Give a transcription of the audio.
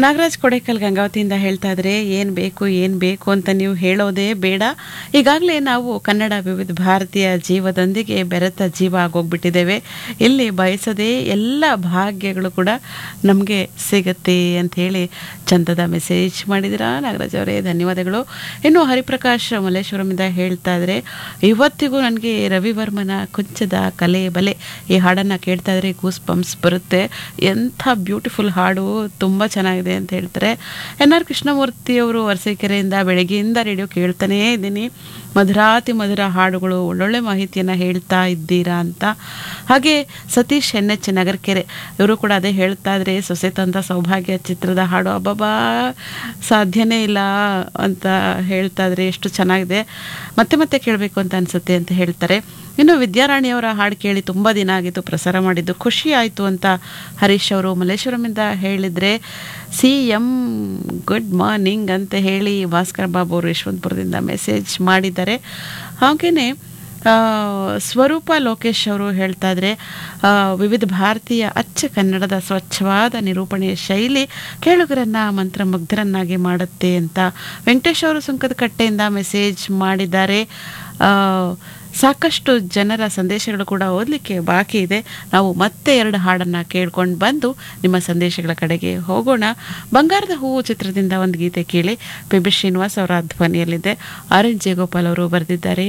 ನಾಗರಾಜ್ ಕೊಡೇಕಲ್ ಗಂಗಾವತಿಯಿಂದ ಹೇಳ್ತಾ ಇದ್ರೆ ಏನು ಬೇಕು ಏನು ಬೇಕು ಅಂತ ನೀವು ಹೇಳೋದೇ ಬೇಡ ಈಗಾಗಲೇ ನಾವು ಕನ್ನಡ ವಿವಿಧ ಭಾರತೀಯ ಜೀವದೊಂದಿಗೆ ಬೆರೆತ ಜೀವ ಆಗೋಗ್ಬಿಟ್ಟಿದ್ದೇವೆ ಇಲ್ಲಿ ಬಯಸದೇ ಎಲ್ಲ ಭಾಗ್ಯಗಳು ಕೂಡ ನಮಗೆ ಸಿಗತ್ತೆ ಅಂತ ಹೇಳಿ ಚಂದದ ಮೆಸೇಜ್ ಮಾಡಿದಿರಾ ನಾಗರಾಜ್ ಅವರೇ ಧನ್ಯವಾದಗಳು ಇನ್ನು ಹರಿಪ್ರಕಾಶ್ ಮಲ್ಲೇಶ್ವರಮಿಂದ ಹೇಳ್ತಾ ಇದ್ರೆ ಇವತ್ತಿಗೂ ನನಗೆ ರವಿವರ್ಮನ ಕುಂಚದ ಕಲೆ ಬಲೆ ಈ ಹಾಡನ್ನು ಕೇಳ್ತಾ ಇದ್ರೆ ಗೂಸ್ ಪಂಪ್ಸ್ ಬರುತ್ತೆ ಎಂಥ ಬ್ಯೂಟಿಫುಲ್ ಹಾಡು ತುಂಬ ಚೆನ್ನಾಗಿದೆ ಅಂತ ಹೇಳ್ತಾರೆ ಎನ್ ಆರ್ ಕೃಷ್ಣಮೂರ್ತಿ ಅವರು ಅರಸೀಕೆರೆಯಿಂದ ಬೆಳಗ್ಗೆಯಿಂದ ರೇಡಿಯೋ ಕೇಳ್ತಾನೇ ಇದ್ದೀನಿ ಮಧುರಾತಿ ಮಧುರ ಹಾಡುಗಳು ಒಳ್ಳೊಳ್ಳೆ ಮಾಹಿತಿಯನ್ನು ಹೇಳ್ತಾ ಇದ್ದೀರಾ ಅಂತ ಹಾಗೆ ಸತೀಶ್ ಎನ್ ಎಚ್ ನಗರಕೆರೆ ಇವರು ಕೂಡ ಅದೇ ಹೇಳ್ತಾ ಇದ್ರೆ ಸೊಸೆ ತಂದ ಸೌಭಾಗ್ಯ ಚಿತ್ರದ ಹಾಡು ಅಬ್ಬಬ್ಬಾ ಸಾಧ್ಯನೇ ಇಲ್ಲ ಅಂತ ಹೇಳ್ತಾ ಇದ್ರೆ ಎಷ್ಟು ಚೆನ್ನಾಗಿದೆ ಮತ್ತೆ ಮತ್ತೆ ಕೇಳಬೇಕು ಅಂತ ಅನಿಸುತ್ತೆ ಅಂತ ಹೇಳ್ತಾರೆ ಇನ್ನು ವಿದ್ಯಾರಾಣಿಯವರ ಹಾಡು ಕೇಳಿ ತುಂಬ ದಿನ ಆಗಿತ್ತು ಪ್ರಸಾರ ಮಾಡಿದ್ದು ಖುಷಿ ಆಯಿತು ಅಂತ ಹರೀಶ್ ಅವರು ಮಲ್ಲೇಶ್ವರಮಿಂದ ಹೇಳಿದರೆ ಸಿ ಎಂ ಗುಡ್ ಮಾರ್ನಿಂಗ್ ಅಂತ ಹೇಳಿ ಭಾಸ್ಕರ್ ಬಾಬು ಅವರು ಯಶವಂತಪುರದಿಂದ ಮೆಸೇಜ್ ಮಾಡಿದ್ದಾರೆ ಹಾಗೆಯೇ ಸ್ವರೂಪ ಲೋಕೇಶ್ ಅವರು ಹೇಳ್ತಾ ಇದ್ರೆ ವಿವಿಧ ಭಾರತೀಯ ಅಚ್ಚ ಕನ್ನಡದ ಸ್ವಚ್ಛವಾದ ನಿರೂಪಣೆಯ ಶೈಲಿ ಕೇಳುಗರನ್ನ ಮಂತ್ರಮುಗ್ಧರನ್ನಾಗಿ ಮಾಡುತ್ತೆ ಅಂತ ವೆಂಕಟೇಶ್ ಅವರು ಸುಂಕದ ಕಟ್ಟೆಯಿಂದ ಮೆಸೇಜ್ ಮಾಡಿದ್ದಾರೆ ಸಾಕಷ್ಟು ಜನರ ಸಂದೇಶಗಳು ಕೂಡ ಓದಲಿಕ್ಕೆ ಬಾಕಿ ಇದೆ ನಾವು ಮತ್ತೆ ಎರಡು ಹಾಡನ್ನು ಕೇಳ್ಕೊಂಡು ಬಂದು ನಿಮ್ಮ ಸಂದೇಶಗಳ ಕಡೆಗೆ ಹೋಗೋಣ ಬಂಗಾರದ ಹೂವು ಚಿತ್ರದಿಂದ ಒಂದು ಗೀತೆ ಕೇಳಿ ಪಿ ಬಿ ಶ್ರೀನಿವಾಸ್ ಅವರ ಧ್ವನಿಯಲ್ಲಿದೆ ಆರ್ ಎನ್ ಜಯಗೋಪಾಲ್ ಅವರು ಬರೆದಿದ್ದಾರೆ